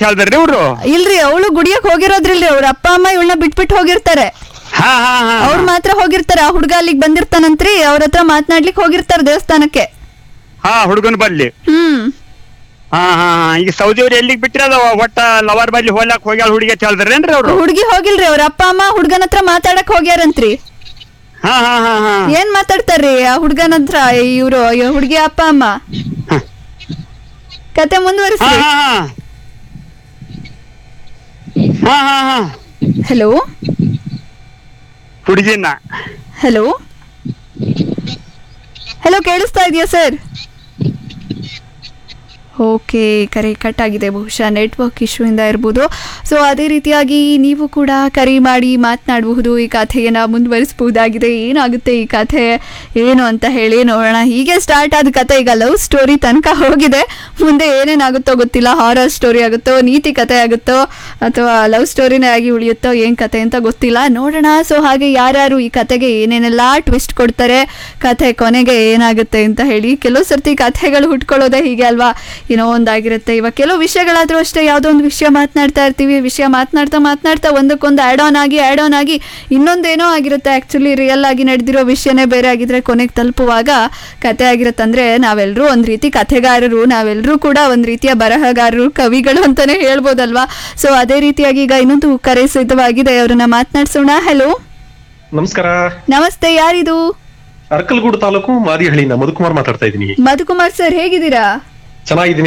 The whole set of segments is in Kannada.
ಹೇಳಿದ್ರಿ ಇವ್ರು ಇಲ್ರಿ ಅವಳು ಗುಡಿಯಕ್ ಹೋಗಿರೋದ್ರಿಲ್ರಿ ಅವ್ರ ಅಪ್ಪ ಅಮ್ಮ ಇವಳನ್ನ ಬಿಟ್ಬಿಟ್ಟು ಹೋಗಿರ್ತಾರೆ ಹಾ ಹಾ ಹಾ ಅವ್ರು ಮಾತ್ರ ಹೋಗಿರ್ತಾರೆ ಆ ಹುಡ್ಗ ಅಲ್ಲಿಗ್ ಬಂದಿರ್ತಾನಂತ್ರಿ ಅವ್ರ ಹತ್ರ ಮಾತನಾಡ್ಲಿಕ್ಕೆ ಹೋಗಿರ್ತಾರೆ ದೇವಸ್ಥಾನಕ್ಕೆ ಹಾ ಹುಡುಗನ ಬಲ್ಲಿ ಹ್ಮ್ ಹಾ ಹಾ ಹಾ. ಈಗ ಸೌದಿ ಅವ್ರು ಎಲ್ಲಿಗೆ ಬಿಟ್ಟಿರೋದು ಒಟ್ಟ ಲವರ್ ಬಲ್ಲಿ ಹೋಗ್ಲಾಕ್ ಹೋಗ್ಯಾಳ ಹುಡುಗಿ ಅಂತ ಹೇಳಿದ್ರೇನ್ರಿ ಅವ್ರು ಹುಡ್ಗಿ ಹೋಗಿಲ್ರಿ ಅವ್ರ ಅಪ್ಪ ಅಮ್ಮ ಹುಡ್ಗನ ಹತ್ರ ಮಾತಾಡಕ್ ಹೋಗ್ಯಾರಂತ್ರಿ ಹಾ ಹಾ ಹಾ ಹಾ ಏನ್ ಮಾತಾಡ್ತಾರ್ರಿ ಆ ಹುಡ್ಗನ ಹತ್ರ ಇವ್ರು ಹುಡ್ಗಿ ಅಪ್ಪ ಅಮ್ಮ ಕತೆ ಹಾ ಮುಂದುವರಿಸಿ ಹಾ ಹಾ ಹಾ ಹಾ ಹಾ ಹಲೋ ಹುಡುಗಿನ ಹಲೋ ಹಲೋ ಕೇಳಿಸ್ತಾ ಇದೆಯಾ ಸರ್ ಓಕೆ ಕರೆ ಕಟ್ ಆಗಿದೆ ಬಹುಶಃ ನೆಟ್ವರ್ಕ್ ಇಶ್ಯೂಯಿಂದ ಇರ್ಬೋದು ಸೊ ಅದೇ ರೀತಿಯಾಗಿ ನೀವು ಕೂಡ ಕರೆ ಮಾಡಿ ಮಾತನಾಡಬಹುದು ಈ ಕಥೆಯನ್ನು ಮುಂದುವರಿಸಬಹುದಾಗಿದೆ ಏನಾಗುತ್ತೆ ಈ ಕಥೆ ಏನು ಅಂತ ಹೇಳಿ ನೋಡೋಣ ಹೀಗೆ ಸ್ಟಾರ್ಟ್ ಆದ ಕಥೆ ಈಗ ಲವ್ ಸ್ಟೋರಿ ತನಕ ಹೋಗಿದೆ ಮುಂದೆ ಏನೇನಾಗುತ್ತೋ ಗೊತ್ತಿಲ್ಲ ಹಾರರ್ ಸ್ಟೋರಿ ಆಗುತ್ತೋ ನೀತಿ ಕಥೆ ಆಗುತ್ತೋ ಅಥವಾ ಲವ್ ಸ್ಟೋರಿನೇ ಆಗಿ ಉಳಿಯುತ್ತೋ ಏನು ಕತೆ ಅಂತ ಗೊತ್ತಿಲ್ಲ ನೋಡೋಣ ಸೊ ಹಾಗೆ ಯಾರ್ಯಾರು ಈ ಕತೆಗೆ ಏನೇನೆಲ್ಲ ಟ್ವಿಸ್ಟ್ ಕೊಡ್ತಾರೆ ಕಥೆ ಕೊನೆಗೆ ಏನಾಗುತ್ತೆ ಅಂತ ಹೇಳಿ ಕೆಲವು ಸರ್ತಿ ಕಥೆಗಳು ಹುಟ್ಕೊಳ್ಳೋದೇ ಹೀಗೆ ಅಲ್ವಾ ಏನೋ ಒಂದಾಗಿರುತ್ತೆ ಇವಾಗ ಕೆಲವು ವಿಷಯಗಳಾದ್ರೂ ಅಷ್ಟೇ ಯಾವುದೋ ಒಂದು ವಿಷಯ ಮಾತನಾಡ್ತಾ ಇರ್ತೀವಿ ವಿಷಯ ಮಾತನಾಡ್ತಾ ಮಾತನಾಡ್ತಾ ಒಂದಕ್ಕೊಂದು ಆ್ಯಡ್ ಆನ್ ಆಗಿ ಆ್ಯಡ್ ಆನ್ ಆಗಿ ಇನ್ನೊಂದೇನೋ ಆಗಿರುತ್ತೆ ಆ್ಯಕ್ಚುಲಿ ರಿಯಲ್ ಆಗಿ ನಡೆದಿರೋ ವಿಷಯನೇ ಬೇರೆ ಆಗಿದ್ರೆ ಕೊನೆಗೆ ತಲುಪುವಾಗ ಕತೆ ಆಗಿರುತ್ತೆ ಅಂದರೆ ನಾವೆಲ್ಲರೂ ಒಂದು ರೀತಿ ಕಥೆಗಾರರು ನಾವೆಲ್ಲರೂ ಕೂಡ ಒಂದು ರೀತಿಯ ಬರಹಗಾರರು ಕವಿಗಳು ಅಂತಲೇ ಹೇಳ್ಬೋದಲ್ವಾ ಸೊ ಅದೇ ರೀತಿಯಾಗಿ ಈಗ ಇನ್ನೊಂದು ಕರೆ ಸಿದ್ಧವಾಗಿದೆ ಅವ್ರನ್ನ ಮಾತನಾಡ್ಸೋಣ ಹಲೋ ನಮಸ್ಕಾರ ನಮಸ್ತೆ ಯಾರಿದು ಅರಕಲಗೂಡು ತಾಲೂಕು ಮಾದಿಹಳ್ಳಿಯಿಂದ ಮಧುಕುಮಾರ್ ಮಾತಾಡ್ತಾ ಇದ್ದೀನಿ ಮಧುಕುಮಾರ್ ಸರ್ ಹೇಗಿದ್ದೀರಾ ಚೆನ್ನಾಗಿದ್ದೀನಿ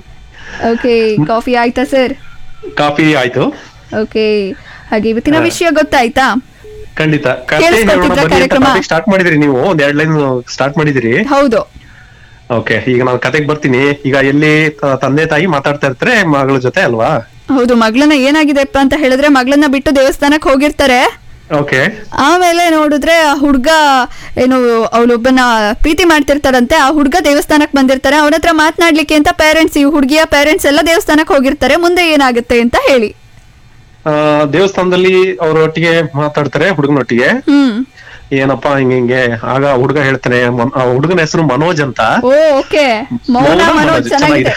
ಓಕೆ ಕಾಫಿ ಆಯ್ತಾ ಸರ್ ಕಾಫಿ ಆಯ್ತು ಓಕೆ ಹಾಗೆ ಇವತ್ತಿನ ವಿಷಯ ಗೊತ್ತಾಯ್ತಾ ಖಂಡಿತ ಕೇಳಿಸ್ಕೊಳ್ತಿದ್ರಾ ಕಾರ್ಯಕ್ರಮ? ಸ್ಟಾರ್ಟ್ ಮಾಡಿದಿರಿ ನೀವು ಒಂದ್ ಎರಡ್ ಲೈನ್ ಸ್ಟಾರ್ಟ್ ಮಾಡಿದಿರಿ ಹೌದು ಓಕೆ ಈಗ ನಾನು ಕತೆಗೆ ಬರ್ತೀನಿ ಈಗ ಎಲ್ಲಿ ತ- ತಂದೆ ತಾಯಿ ಮಾತಾಡ್ತಾ ಇರ್ತಾರೆ ಮಗಳ ಜೊತೆ ಅಲ್ವಾ ಹೌದು ಮಗಳನ್ನ ಏನಾಗಿದೆಪ್ಪ ಅಂತ ಹೇಳಿದ್ರೆ ಮಗಳನ್ನ ಬಿಟ್ಟು ದೇವಸ್ಥಾನಕ್ಕೆ ಹೋಗಿರ್ತಾರೆ ಓಕೆ ಆಮೇಲೆ ನೋಡಿದ್ರೆ ಆ ಹುಡ್ಗ ಏನು ಅವಳೊಬ್ಬನ ಪ್ರೀತಿ ಮಾಡ್ತಿರ್ತಾರಂತೆ ಆ ಹುಡ್ಗ ದೇವಸ್ಥಾನಕ್ಕೆ ಬಂದಿರ್ತಾರೆ ಅವನ ಹತ್ರ ಮಾತನಾಡ್ಲಿಕ್ಕೆ ಅಂತ ಪೇರೆಂಟ್ಸ್ ಈ ಹುಡುಗಿಯ ಪೇರೆಂಟ್ಸ್ ಎಲ್ಲ ದೇವಸ್ಥಾನಕ್ಕೆ ಹೋಗಿರ್ತಾರೆ ಮುಂದೆ ಏನಾಗುತ್ತೆ ಅಂತ ಹೇಳಿ ಆ, ದೇವಸ್ಥಾನದಲ್ಲಿ ಅವ್ರ ಒಟ್ಟಿಗೆ ಮಾತಾಡ್ತಾರೆ ಹುಡುಗನೊಟ್ಟಿಗೆ ಹ್ಮ್ ಏನಪ್ಪಾ ಹಿಂಗೆ ಹಿಂಗೆ ಆಗ ಹುಡುಗ ಹೇಳ್ತಾನೆ ಮನ್- ಆ ಹುಡುಗನ ಹೆಸರು ಮನೋಜ್ ಅಂತ ಓ ಓಕೆ ಮೌನ ಮೌನ ಮನೋಜ್ ಮನೋಜ್ ಚೆನ್ನಾಗಿದೆ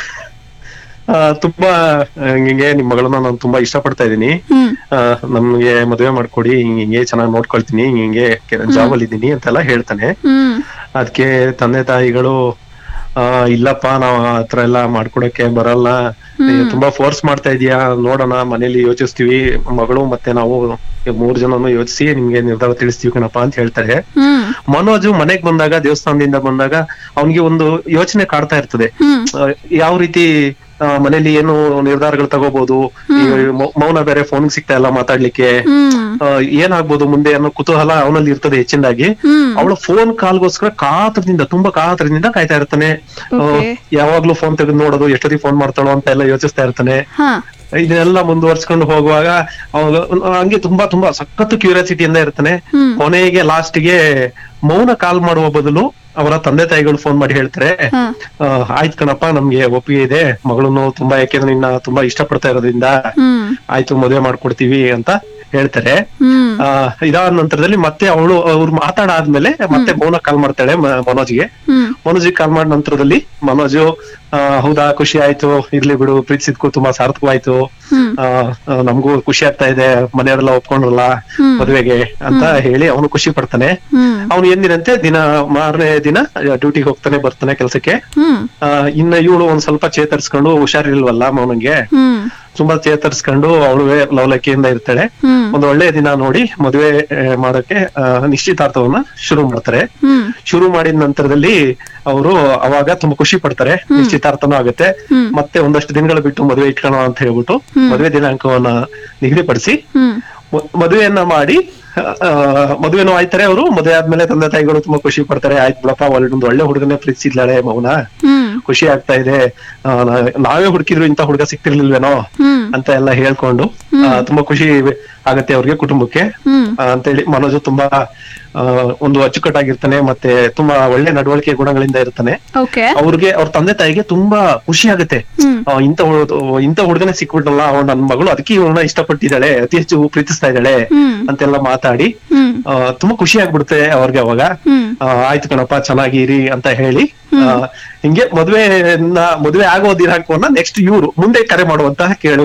ಆ, ತುಂಬಾ ಹಿಂಗೆ ನಿಮ್ ಮಗಳನ್ನ ನಾನು ತುಂಬಾ ಇಷ್ಟಪಡ್ತಾ ಇದೀನಿ ಹ್ಮ್ ಆ, ನಮ್ಗೆ ಮದುವೆ ಮಾಡ್ಕೊಡಿ ಹಿಂಗ್ ಹಿಂಗೆ ಚೆನ್ನಾಗಿ ನೋಡ್ಕೊಳ್ತೀನಿ ಹಿಂಗ್ ಹಿಂಗೆ ಜಾಬ್ ಅಲ್ಲಿ ಇದ್ದೀನಿ ಅಂತೆಲ್ಲ ಹೇಳ್ತಾನೆ ಹ್ಮ್ ಅದಕ್ಕೆ ತಂದೆ ತಾಯಿಗಳು ಆ ಇಲ್ಲಪ್ಪ ನಾವ್ ಆತರ ಎಲ್ಲ ಮಾಡ್ಕೊಡಕ್ಕೆ ಬರಲ್ಲ ನೀ ತುಂಬಾ ಫೋರ್ಸ್ ಮಾಡ್ತಾ ಇದೀಯಾ ನೋಡೋಣ ಮನೇಲಿ ಯೋಚಿಸ್ತೀವಿ ಮಗಳು ಮತ್ತೆ ನಾವು ಮೂರ್ ಜನನು ಯೋಚಿಸಿ ನಿಮ್ಗೆ ನಿರ್ಧಾರ ತಿಳಿಸ್ತೀವಿ ಕಣಪ್ಪ ಅಂತ ಹೇಳ್ತಾರೆ ಹ್ಮ್ ಮನೋಜು ಮನೆಗ್ ಬಂದಾಗ ದೇವಸ್ಥಾನದಿಂದ ಬಂದಾಗ ಅವನಿಗೆ ಒಂದು ಯೋಚನೆ ಕಾಡ್ತಾ ಇರ್ತದೆ ಹ್ಮ್ ಆ, ಯಾವ ರೀತಿ ಆ, ಮನೇಲಿ ಏನು ನಿರ್ಧಾರಗಳು ತಗೋಬಹುದು ಈ ಮೌ- ಮೌನ ಬೇರೆ ಫೋನ್ ಸಿಗ್ತಾ ಇಲ್ಲ ಮಾತಾಡ್ಲಿಕ್ಕೆ ಹ್ಮ್ ಆ, ಏನಾಗ್ಬೋದು ಮುಂದೆ ಅನ್ನೋ ಕುತೂಹಲ ಅವನಲ್ಲಿ ಇರ್ತದೆ ಹೆಚ್ಚಿನದಾಗಿ ಹ್ಮ್ ಅವಳ ಫೋನ್ ಕಾಲ್ಗೋಸ್ಕರ ಕಾತರದಿಂದ ತುಂಬಾ ಕಾತರದಿಂದ ಕಾಯ್ತಾ ಇರ್ತಾನೆ ಆ, Okay. ಯಾವಾಗ್ಲೂ ಫೋನ್ ತೆಗೆದು ನೋಡೋದು ಎಷ್ಟೊತ್ತಿಗೆ ಫೋನ್ ಮಾಡ್ತಾಳೋ ಅಂತ ಎಲ್ಲ ಯೋಚಿಸ್ತಾ ಇರ್ತಾನೆ ಹಾ ಇದನ್ನೆಲ್ಲ ಮುಂದುವರ್ಸ್ಕೊಂಡು ಹೋಗುವಾಗ ಅವಾಗ ಹಂಗೆ ತುಂಬಾ ತುಂಬಾ ಸಖತ್ತು ಕ್ಯೂರಿಯಾಸಿಟಿಯಿಂದ ಇರ್ತಾನೆ ಹ್ಮ್. ಕೊನೆಗೆ ಲಾಸ್ಟ್ ಗೆ ಮೌನ ಕಾಲ್ ಮಾಡುವ ಬದಲು ಅವರ ತಂದೆ ತಾಯಿಗಳು ಫೋನ್ ಮಾಡಿ ಹೇಳ್ತಾರೆ ಹಾ ಆ, ಆಯ್ತು ಕಣಪ್ಪ ನಮ್ಗೆ ಒಪ್ಪಿಗೆ ಇದೆ ಮಗಳನ್ನು ತುಂಬಾ ಯಾಕೆಂದ್ರೆ ನಿನ್ನ ತುಂಬಾ ಇಷ್ಟಪಡ್ತಾ ಇರೋದ್ರಿಂದ ಹ್ಮ್ ಆಯ್ತು ಮದುವೆ ಮಾಡ್ಕೊಡ್ತೀವಿ ಅಂತ ಹೇಳ್ತಾರೆ ಹ್ಮ್ ಆ ಇದಾದ ನಂತರದಲ್ಲಿ ಮತ್ತೆ ಅವಳು ಅವ್ರು ಮಾತಾಡಾದ್ಮೇಲೆ ಮತ್ತೆ ಮೌನ ಕಾಲ್ ಮಾಡ್ತಾಳೆ ಮ- ಮನೋಜ್ಗೆ ಹ್ಮ್ ಮನೋಜಿಗೆ ಕಾಲ್ ಮಾಡಿದ ನಂತರದಲ್ಲಿ ಮನೋಜು ಆ, ಹೌದಾ ಖುಷಿ ಆಯ್ತು ಇರ್ಲಿ ಬಿಡು ಪ್ರೀತಿಸಿದ್ಕು ತುಂಬಾ ಸಾರ್ಥಕವಾಯ್ತು ಹ್ಮ್ ಆ, ಆ, ನಮ್ಗೂ ಖುಷಿ ಆಗ್ತಾ ಇದೆ ಮನೆಯವರೆಲ್ಲ ಒಪ್ಕೊಂಡ್ರಲ್ಲ ಹ್ಮ್. ಮದುವೆಗೆ ಅಂತ ಹೇಳಿ ಅವನು ಖುಷಿ ಪಡ್ತಾನೆ ಹ್ಮ್ ಅವನು ಎಂದಿನಂತೆ ದಿನ ಮಾರನೇ ದಿನ ಡ್ಯೂಟಿಗೆ ಹೋಗ್ತಾನೆ ಬರ್ತಾನೆ ಕೆಲ್ಸಕ್ಕೆ ಹ್ಮ್ ಆ, ಇನ್ನ ಇವಳು ಒಂದ್ ಸ್ವಲ್ಪ ಚೇತರಿಸ್ಕೊಂಡು ಹುಷಾರಿಲ್ವಲ್ಲ ಅವನಿಗೆ ಹ್ಮ್ ತುಂಬಾ ಚೇತರಿಸ್ಕೊಂಡು ಅವಳು ಲವಲಕ್ಕಿಯಿಂದ ಇರ್ತಾಳೆ ಹ್ಮ್ ಒಂದು ಒಳ್ಳೆ ದಿನ ನೋಡಿ ಮದುವೆ ಆ, ಮಾಡಕ್ಕೆ ಆ, ನಿಶ್ಚಿತಾರ್ಥವನ್ನ ಶುರು ಮಾಡ್ತಾರೆ ಹ್ಮ್ ಶುರು ಮಾಡಿದ ನಂತರದಲ್ಲಿ ಅವರು ಅವಾಗ ತುಂಬಾ ಖುಷಿ ಪಡ್ತಾರೆ ನಿಶ್ಚಿತಾರ್ಥನೂ ಆಗುತ್ತೆ ಹ್ಮ್. ಮತ್ತೆ ಒಂದಷ್ಟು ದಿನಗಳು ಬಿಟ್ಟು ಮದುವೆ ಇಟ್ಕೊಳ್ಳೋಣ ಅಂತ ಹೇಳ್ಬಿಟ್ಟು ಮದುವೆ ದಿನಾಂಕವನ್ನ ನಿಗದಿಪಡಿಸಿ ಹ್ಮ್ ಮ- ಮದುವೆಯನ್ನ ಮಾಡಿ ಆ, ಮದುವೆನೂ ಆಯ್ತಾರೆ ಅವರು ಮದುವೆ ಆದ್ಮೇಲೆ ತಂದೆ ತಾಯಿಗಳು ತುಂಬಾ ಖುಷಿ ಪಡ್ತಾರೆ ಆಯ್ತು ಬಿಡಪ್ಪ ಒಳ್ಳೆ ಒಳ್ಳೆ ಹುಡುಗನೇ ಪ್ರೀತಿಸಿದ್ಲಾಳೆ ಮೌನ ಹ್ಮ್ ಖುಷಿ ಆಗ್ತಾ ಇದೆ ಆ, ನಾ- ನಾವೇ ಹುಡುಕಿದ್ರು ಇಂತ ಹುಡುಗ ಸಿಕ್ತಿರ್ಲಿಲ್ವೇನೋ ಹ್ಮ್ ಅಂತ ಎಲ್ಲ ಹೇಳ್ಕೊಂಡು ಆ, ತುಂಬಾ ಖುಷಿ ಆಗತ್ತೆ ಅವ್ರಿಗೆ ಕುಟುಂಬಕ್ಕೆ ಹ್ಮ್ ಆ, ಅಂತೇಳಿ ಮನೋಜು ತುಂಬಾ ಆ, ಒಂದು ಅಚ್ಚುಕಟ್ಟಾಗಿರ್ತಾನೆ ಮತ್ತೆ ತುಂಬಾ ಒಳ್ಳೆ ನಡವಳಿಕೆ ಗುಣಗಳಿಂದ ಇರ್ತಾನೆ ಓಕೆ ಅವ್ರಿಗೆ ಅವ್ರ ತಂದೆ ತಾಯಿಗೆ ತುಂಬಾ ಖುಷಿ ಆಗುತ್ತೆ ಹ್ಮ್ ಆ, ಇಂಥ ಹುಡ್- ಇಂಥ ಹುಡುಗನೇ ಸಿಕ್ಬಿಟ್ನಲ್ಲ ಅವ್ನು ನನ್ನ ಮಗಳು ಅದಕ್ಕೆ ಇವಳನ್ನ ಇಷ್ಟಪಟ್ಟಿದ್ದಾಳೆ ಅತಿ ಹೆಚ್ಚು ಪ್ರೀತಿಸ್ತಾ ಇದ್ದಾಳೆ ಹ್ಮ್ ಅಂತೆಲ್ಲ ಮಾತಾಡಿ ಹ್ಮ್ ಆ, ತುಂಬಾ ಖುಷಿ ಆಗ್ಬಿಡುತ್ತೆ ಅವ್ರಿಗೆ ಅವಾಗ ಹ್ಮ್ ಆ, ಆಯ್ತು ಕಣಪ್ಪ ಚೆನ್ನಾಗಿರಿ ಅಂತ ಹೇಳಿ ಆ, ಹಿಂಗೆ ಮದ್ವೆನ ಮದ್ವೆ ಆಗೋ ದಿನಾಂಕವನ್ನ ನೆಕ್ಸ್ಟ್ ಇವ್ರು ಮುಂದೆ ಕರೆ ಮಾಡುವಂತಹ ಕೇಳು